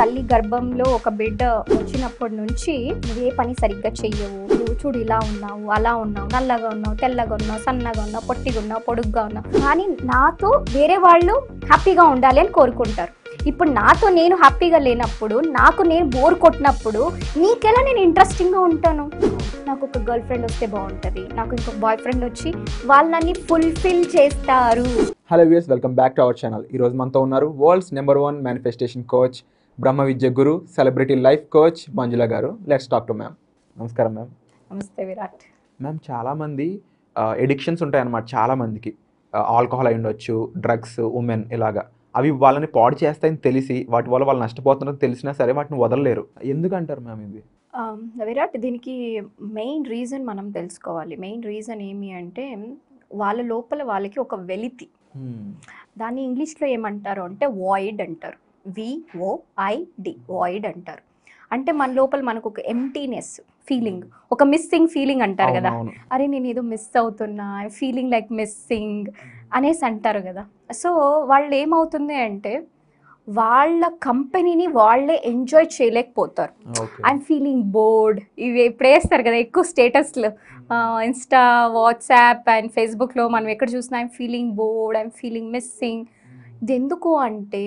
తల్లి గర్భంలో ఒక బిడ్డ వచ్చినప్పటి నుంచి నువ్వు ఏ పని సరిగ్గా చెయ్యవు నువ్వు చూడు ఇలా ఉన్నావు అలా ఉన్నావు నల్లగా ఉన్నావు తెల్లగా ఉన్నావు సన్నగా ఉన్నావు పొట్టిగా ఉన్నావు పొడుగ్గా ఉన్నావు కానీ నాతో వేరే వాళ్ళు హ్యాపీగా ఉండాలి అని కోరుకుంటారు ఇప్పుడు నాతో నేను హ్యాపీగా లేనప్పుడు నాకు నేను బోర్ కొట్టినప్పుడు నీకెలా నేను ఇంట్రెస్టింగ్గా ఉంటాను నాకు ఒక గర్ల్ ఫ్రెండ్ వస్తే బాగుంటుంది నాకు ఇంకొక బాయ్ ఫ్రెండ్ వచ్చి వాళ్ళని ఫుల్ఫిల్ చేస్తారు hello views welcome back to our channel ఈరోజు మనతో ఉన్నారు world's number one manifestation coach Brahma Vidya guru celebrity life coach Manjula garu let's talk to ma'am నమస్కారం మ్యామ్ నమస్తే విరాట్ మ్యామ్ చాలామంది ఎడిక్షన్స్ ఉంటాయన్నమాట చాలామందికి ఆల్కహాల్ అయి ఉండొచ్చు డ్రగ్స్ ఉమెన్ ఇలాగా అవి వాళ్ళని పాడు చేస్తాయని తెలిసి వాటి వల్ల వాళ్ళు నష్టపోతున్నారని తెలిసినా సరే వాటిని వదలలేరు ఎందుకంటారు మ్యామ్ ఇది ఆమ్, విరాట్ దీనికి మెయిన్ రీజన్ మనం తెలుసుకోవాలి మెయిన్ రీజన్ ఏమి అంటే వాళ్ళ లోపల వాళ్ళకి ఒక వెలితి దాన్ని ఇంగ్లీష్లో ఏమంటారు అంటే వాయిడ్ అంటారు విఓఐడి వాయిడ్ అంటారు అంటే మన లోపల మనకు ఒక ఎంటీనెస్ ఫీలింగ్ ఒక మిస్సింగ్ ఫీలింగ్ అంటారు కదా అవును అరే నేను ఏదో మిస్ అవుతున్నా ఐ ఫీలింగ్ లైక్ మిస్సింగ్ అనేసి అంటారు కదా సో వాళ్ళు ఏమవుతుంది అంటే వాళ్ళ కంపెనీని వాళ్ళే ఎంజాయ్ చేయలేకపోతారు ఓకే ఐఎమ్ ఫీలింగ్ బోర్డ్ ఇవి ఇప్పుడు వేస్తారు కదా ఎక్కువ స్టేటస్లు ఇన్స్టా వాట్సాప్ అండ్ ఫేస్బుక్లో మనం ఎక్కడ చూసినా I'm feeling bored I'm feeling missing ఇది ఎందుకు అంటే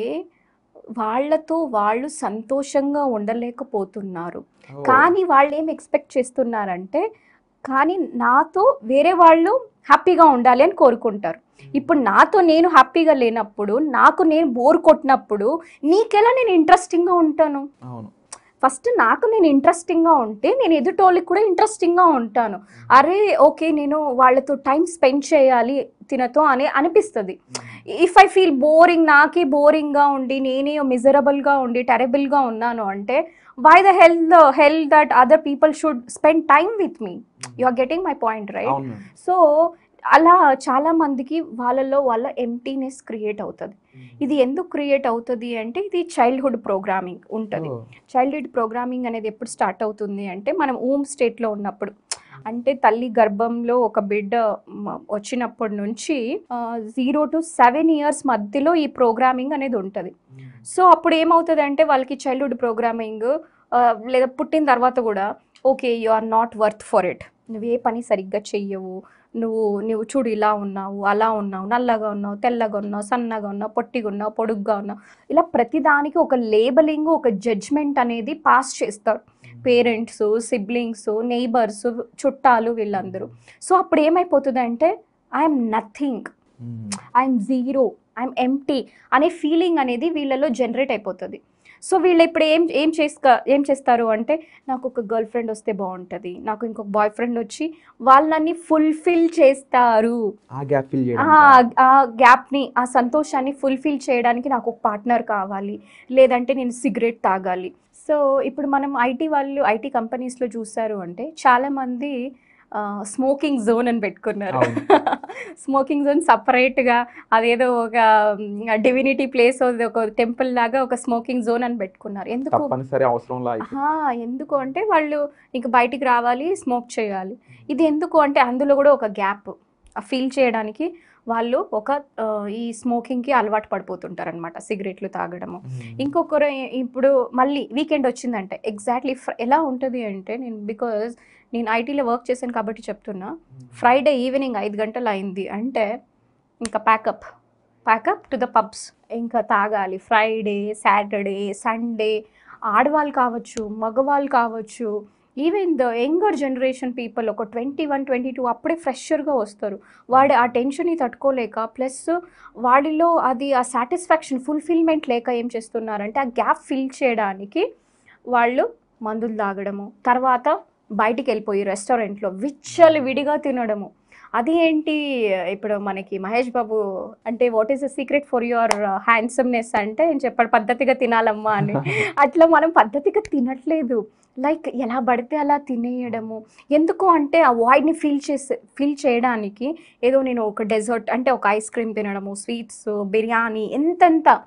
వాళ్ళతో వాళ్ళు సంతోషంగా ఉండలేకపోతున్నారు కానీ వాళ్ళు ఏం ఎక్స్పెక్ట్ చేస్తున్నారంటే కానీ నాతో వేరే వాళ్ళు హ్యాపీగా ఉండాలి అని కోరుకుంటారు ఇప్పుడు నాతో నేను హ్యాపీగా లేనప్పుడు నాకు నేను బోర్ కొట్టినప్పుడు నీకెలా నేను ఇంట్రెస్టింగ్గా ఉంటాను అవును ఫస్ట్ నాకు నేను ఇంట్రెస్టింగ్గా ఉంటే నేను ఎదుటోళ్ళకి కూడా ఇంట్రెస్టింగ్గా ఉంటాను అరే ఓకే నేను వాళ్ళతో టైం స్పెండ్ చేయాలి తినతో అని అనిపిస్తుంది ఇఫ్ ఐ ఫీల్ బోరింగ్ నాకే బోరింగ్గా ఉండి నేనే మిజరబుల్గా ఉండి టెరబుల్గా ఉన్నాను అంటే why the hell the hell that other people should spend time with me you are getting my point right అవును మ్యామ్ సో అలా చాలా మందికి వాళ్ళలో వాళ్ళ ఎంటీనెస్ క్రియేట్ అవుతుంది ఇది ఎందుకు క్రియేట్ అవుతుంది అంటే ఇది చైల్డ్హుడ్ ప్రోగ్రామింగ్ ఉంటుంది చైల్డ్హుడ్ ప్రోగ్రామింగ్ అనేది ఎప్పుడు స్టార్ట్ అవుతుంది అంటే మనం ఊమ్ స్టేట్లో ఉన్నప్పుడు అంటే తల్లి గర్భంలో ఒక బిడ్డ మ- వచ్చినప్పటి నుంచి జీరో టు సెవెన్ ఇయర్స్ మధ్యలో ఈ ప్రోగ్రామింగ్ అనేది ఉంటుంది సో అప్పుడు ఏమవుతుంది అంటే వాళ్ళకి చైల్డ్హుడ్ ప్రోగ్రామింగ్ లేదా పుట్టిన తర్వాత కూడా okay you are not worth for it నువ్వు ఏ పని సరిగ్గా చెయ్యవు నువ్వు నువ్వు చూడు ఇలా ఉన్నావు అలా ఉన్నావు నల్లగా ఉన్నావు తెల్లగా ఉన్నావు సన్నగా ఉన్నావు పొట్టిగా ఉన్నావు పొడుగ్గా ఉన్నావు ఇలా ప్రతిదానికి ఒక లేబలింగ్ ఒక జడ్జ్మెంట్ అనేది పాస్ చేస్తారు పేరెంట్స్ సిబ్లింగ్స్ నైబర్స్ చుట్టాలు వీళ్ళందరూ సో అప్పుడు ఏమైపోతుంది అంటే I'm nothing I'm zero I'm empty అనే ఫీలింగ్ అనేది వీళ్ళలో జనరేట్ అయిపోతుంది సో వీళ్ళు ఇప్పుడు ఏం ఏం చేస్క ఏం చేస్తారు అంటే నాకు ఒక గర్ల్ ఫ్రెండ్ వస్తే బాగుంటుంది నాకు ఇంకొక బాయ్ ఫ్రెండ్ వచ్చి వాళ్ళని ఫుల్ఫిల్ చేస్తారు ఆ గ్యాప్ ఫిల్ చేయడం ఆ- ఆ గ్యాప్ని ఆ సంతోషాన్ని ఫుల్ఫిల్ చేయడానికి నాకు ఒక పార్ట్నర్ కావాలి లేదంటే నేను సిగరెట్ తాగాలి సో ఇప్పుడు మనం ఐటీ వాళ్ళు ఐటీ కంపెనీస్లో చూసారు అంటే చాలామంది స్మోకింగ్ జోన్ అని పెట్టుకున్నారు అవును. స్మోకింగ్ జోన్ సపరేట్గా అదేదో ఒక డివినిటీ ప్లేస్ ఒక టెంపుల్ లాగా ఒక స్మోకింగ్ జోన్ అని పెట్టుకున్నారు ఎందుకు తప్పనిసరి అవసరంలా అయిపోయింది. ఆహా, ఎందుకు అంటే వాళ్ళు ఇంక బయటికి రావాలి స్మోక్ చేయాలి ఇది ఎందుకు అంటే అందులో కూడా ఒక గ్యాప్ ఫీల్ చేయడానికి వాళ్ళు ఒక ఆ, ఈ స్మోకింగ్కి అలవాటు పడిపోతుంటారు అనమాట సిగరెట్లు తాగడము ఇంకొకరు ఏ- ఇప్పుడు మళ్ళీ వీకెండ్ వచ్చిందంటే ఎగ్జాక్ట్లీ ఎలా ఉంటుంది అంటే నేను బికాజ్ నేను ఐటీలో వర్క్ చేశాను కాబట్టి చెప్తున్నా ఫ్రైడే ఈవినింగ్ ఐదు గంటలు అయింది అంటే ఇంకా pack up pack up to the pubs ఇంకా తాగాలి ఫ్రైడే సాటర్డే సండే ఆడవాళ్ళు కావచ్చు మగవాళ్ళు కావచ్చు even the younger generation people ఒక ట్వంటీ వన్ ట్వంటీ టూ అప్పుడే ఫ్రెషర్గా వస్తారు వాడు ఆ టెన్షన్ని తట్టుకోలేక ప్లస్ వాడిలో అది ఆ సాటిస్ఫాక్షన్ ఫుల్ఫిల్మెంట్ లేక ఏం చేస్తున్నారంటే ఆ గ్యాప్ ఫిల్ చేయడానికి వాళ్ళు మందులు తాగడము తర్వాత బయటికి వెళ్ళిపోయి రెస్టారెంట్లో విచ్చలు విడిగా తినడము అది ఏంటి ఇప్పుడు మనకి మహేష్ బాబు అంటే what is the secret for your handsomeness అంటే నేను చెప్పాడు పద్ధతిగా తినాలమ్మా అని అట్లా మనం పద్ధతిగా తినట్లేదు లైక్ ఎలా పడితే అలా తినేయడము ఎందుకు అంటే ఆ వాయిడ్ని ఫీల్ చేసే ఫీల్ చేయడానికి ఏదో నేను ఒక డెజర్ట్ అంటే ఒక ఐస్ క్రీమ్ తినడము స్వీట్స్ బిర్యానీ ఎంతెంత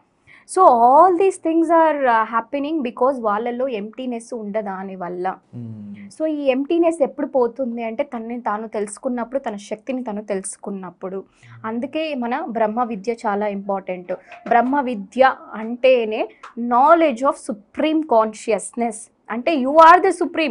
so all these things are happening because వాళ్ళలో ఎంటీనెస్ ఉండదా అని వల్ల సో ఈ ఎంటీనెస్ ఎప్పుడు పోతుంది అంటే తనని తాను తెలుసుకున్నప్పుడు తన శక్తిని తను తెలుసుకున్నప్పుడు అందుకే మన బ్రహ్మ విద్య చాలా ఇంపార్టెంట్ బ్రహ్మ విద్య అంటేనే నాలెడ్జ్ ఆఫ్ సుప్రీం కాన్షియస్నెస్ అంటే యు ఆర్ ద సుప్రీం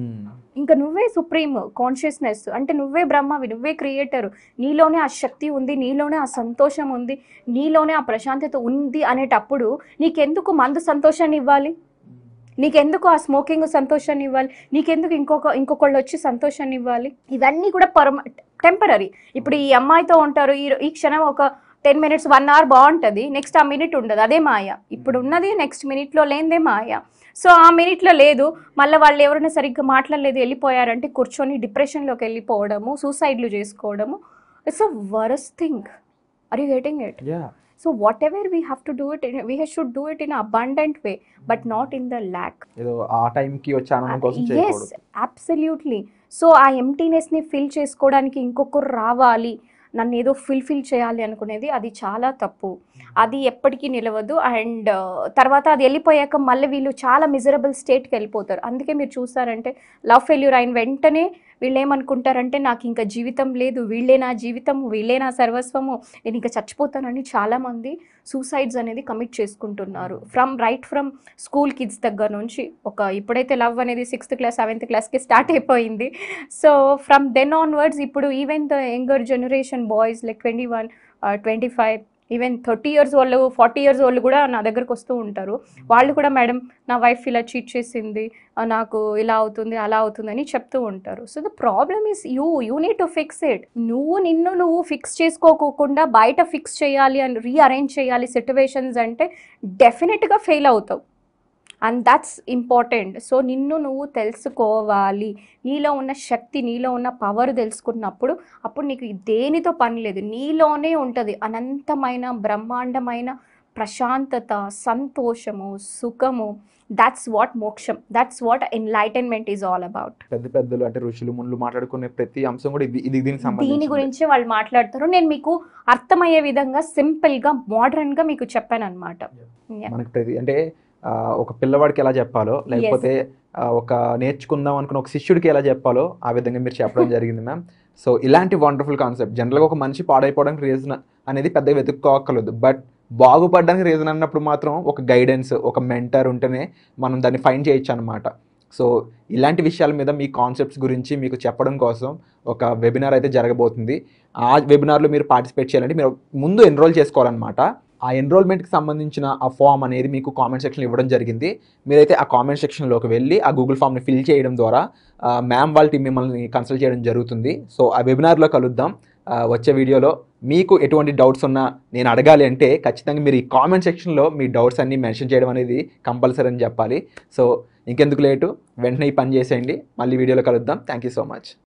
ఇంకా నువ్వే సుప్రీం కాన్షియస్నెస్ అంటే నువ్వే బ్రహ్మవి నువ్వే క్రియేటర్ నీలోనే ఆ శక్తి ఉంది నీలోనే ఆ సంతోషం ఉంది నీలోనే ఆ ప్రశాంతత ఉంది అనేటప్పుడు నీకెందుకు మందు సంతోషాన్ని ఇవ్వాలి నీకెందుకు ఆ స్మోకింగ్ సంతోషాన్ని ఇవ్వాలి నీకెందుకు ఇంకొక ఇంకొకళ్ళు వచ్చి సంతోషాన్ని ఇవ్వాలి ఇవన్నీ కూడా పరమ టెంపరీ ఇప్పుడు ఈ అమ్మాయితో ఉంటారు ఈ ఈ క్షణం ఒక టెన్ మినిట్స్ వన్ అవర్ బాగుంటుంది నెక్స్ట్ ఆ మినిట్ ఉండదు అదే మాయ ఇప్పుడు ఉన్నది నెక్స్ట్ మినిట్లో లేనిదే మాయ సో ఆ మినిట్లో లేదు మళ్ళీ వాళ్ళు ఎవరైనా సరిగ్గా మాట్లాడలేదు వెళ్ళిపోయారంటే కూర్చొని డిప్రెషన్లోకి వెళ్ళిపోవడము సూసైడ్లు చేసుకోవడము it's a worse thing are you getting it yeah so whatever we have to do it we should do it in abundant way but not in the lack ఏదో ఆ టైంకి వచ్చే ఆనందం కోసం ఎస్ చేయకూడదు అబ్సల్యూట్లీ సో ఆ ఎంటీనెస్ని fill చేసుకోవడానికి ఇంకొకరు రావాలి నన్ను ఏదో ఫిల్ఫిల్ చేయాలి అనుకునేది అది చాలా తప్పు అది ఎప్పటికీ నిలవదు అండ్ తర్వాత అది వెళ్ళిపోయాక మళ్ళీ వీళ్ళు చాలా మిజరబుల్ స్టేట్కి వెళ్ళిపోతారు అందుకే మీరు చూసారంటే లవ్ ఫెయిల్యూర్ అయిన వెంటనే వీళ్ళు ఏమనుకుంటారంటే నాకు ఇంకా జీవితం లేదు వీళ్ళే నా జీవితం వీళ్ళే నా సర్వస్వము నేను ఇంకా చచ్చిపోతానని చాలామంది సూసైడ్స్ అనేది కమిట్ చేసుకుంటున్నారు from right from school kids దగ్గర నుంచి ఒక ఇప్పుడైతే లవ్ అనేది సిక్స్త్ క్లాస్ సెవెంత్ క్లాస్కి స్టార్ట్ అయిపోయింది సో ఫ్రమ్ దెన్ ఆన్వర్డ్స్ ఇప్పుడు even the younger generation boys like twenty one twenty five even thirty years వాళ్ళు ఫార్టీ ఇయర్స్ వాళ్ళు కూడా నా దగ్గరకు వస్తూ ఉంటారు వాళ్ళు కూడా మేడం నా వైఫ్ ఇలా చీట్ చేసింది ఆ, నాకు ఇలా అవుతుంది అలా అవుతుంది అని చెప్తూ ఉంటారు so the problem is you you need to fix it నువ్వు నిన్ను నువ్వు ఫిక్స్ చేసుకోకుండా బయట ఫిక్స్ చేయాలి అని రీఅరేంజ్ చేయాలి సిచ్యువేషన్స్ అంటే డెఫినెట్గా ఫెయిల్ అవుతావు అండ్ దట్స్ ఇంపార్టెంట్ సో నిన్ను నువ్వు తెలుసుకోవాలి నీలో ఉన్న శక్తి నీలో ఉన్న పవర్ తెలుసుకున్నప్పుడు అప్పుడు నీకు దేనితో పని లేదు నీలోనే ఉంటుంది అనంతమైన బ్రహ్మాండమైన ప్రశాంతత సంతోషము సుఖము దట్స్ వాట్ మోక్షం that's what enlightenment is all about పెద్ద పెద్దలు అంటే ఋషులు మునులు మాట్లాడుకునే ప్రతి అంశం కూడా ఇది ఇది దీనికి దీని సంబంధించి గురించి వాళ్ళు మాట్లాడతారు నేను మీకు అర్థమయ్యే విధంగా సింపుల్గా మోడర్న్గా మీకు చెప్పాను అనమాట మనకి ప్రతి అంటే ఆ, ఒక పిల్లవాడికి ఎలా చెప్పాలో లేకపోతే ఆ, ఒక నేర్చుకుందాం అనుకున్న ఒక శిష్యుడికి ఎలా చెప్పాలో ఆ విధంగా మీరు చెప్పడం జరిగింది మ్యామ్ సో ఇలాంటి వండర్ఫుల్ కాన్సెప్ట్ జనరల్గా ఒక మనిషి పాడైపోవడానికి రీజన్ అనేది పెద్దగా వెతుక్కోక్కర్లేదు బట్ బాగుపడడానికి రీజన్ అన్నప్పుడు మాత్రం ఒక గైడెన్స్ ఒక మెంటర్ ఉంటేనే మనం దాన్ని ఫైన్ చేయొచ్చు అనమాట సో ఇలాంటి విషయాల మీద మీ కాన్సెప్ట్స్ గురించి మీకు చెప్పడం కోసం ఒక వెబినార్ అయితే జరగబోతుంది ఆ వెబినార్లో మీరు పార్టిసిపేట్ చేయాలంటే మీరు ముందు ఎన్రోల్ చేసుకోవాలన్నమాట ఆ ఎన్రోల్మెంట్కి సంబంధించిన ఆ ఫామ్ అనేది మీకు కామెంట్ సెక్షన్లో ఇవ్వడం జరిగింది మీరైతే ఆ కామెంట్ సెక్షన్లోకి వెళ్ళి ఆ గూగుల్ ఫామ్ని ఫిల్ చేయడం ద్వారా మ్యామ్ వాళ్ళ టీం మిమ్మల్ని కన్సల్ట్ చేయడం జరుగుతుంది సో ఆ వెబినార్లో కలుద్దాం ఆ, వచ్చే వీడియోలో మీకు ఎటువంటి డౌట్స్ ఉన్నా నేను అడగాలి అంటే ఖచ్చితంగా మీరు ఈ కామెంట్ సెక్షన్లో మీ డౌట్స్ అన్నీ మెన్షన్ చేయడం అనేది కంపల్సరీ అని చెప్పాలి సో ఇంకెందుకు లేటు వెంటనే ఈ పని చేసేయండి మళ్ళీ వీడియోలో కలుద్దాం థ్యాంక్ యూ సో మచ్